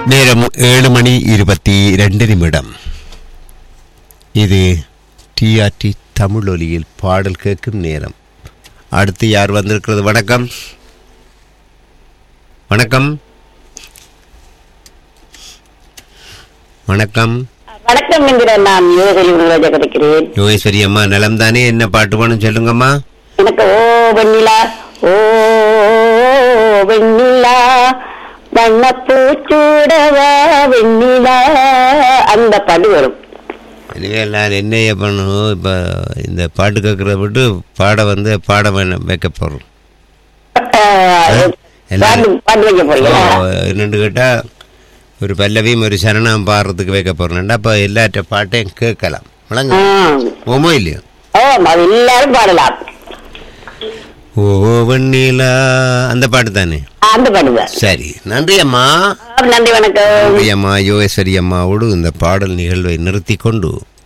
நேரம் ஏழு மணி இருபத்தி ரெண்டு நிமிடம் இது டிஆர்டி தமிழ் ஒலியில் பாடல் கேட்கும் நேரம் அடுத்து யார் வந்திருக்கிறது வணக்கம் வணக்கம் வணக்கம் வணக்கம் என்கிற நான் யோகரி உருவாஜ கிடைக்கிறேன் யோகேஸ்வரி அம்மா நலம் தானே என்ன பாட்டு வேணும் சொல்லுங்கம்மா எனக்கு ஓ வெண்ணிலா ஓ வெண்ணிலா வண்ணப்பூச்சூடவா வெண்ணிலா அந்த பாட்டு வரும் எனவே நான் என்ன பண்ணணும் இப்போ இந்த பாட்டு கேட்குறத விட்டு பாட வந்து பாட வேணும் வைக்க போகிறோம் அஹ், பாட்டு பாட்டு வைக்க போறீங்களா என்னென்னு கேட்டால் ஒரு பல்லவியும் ஒரு சரணம் பாடுறதுக்கு வைக்க போகிறேன்டா அப்போ எல்லாற்ற பாட்டையும் கேட்கலாம் வழங்க ஆ. ஓமோ இல்லையோ ஓ அது எல்லாரும் பாடலாம் ஓ வெண்ணிலா அந்த பாட்டு தானே அந்த பாட்டு தான் சரி நன்றி அம்மா நன்றி வணக்கம் நன்றி அம்மா யோகேஸ்வரி அம்மாவோடு இந்த பாடல் நிகழ்வை நிறுத்தி கொண்டு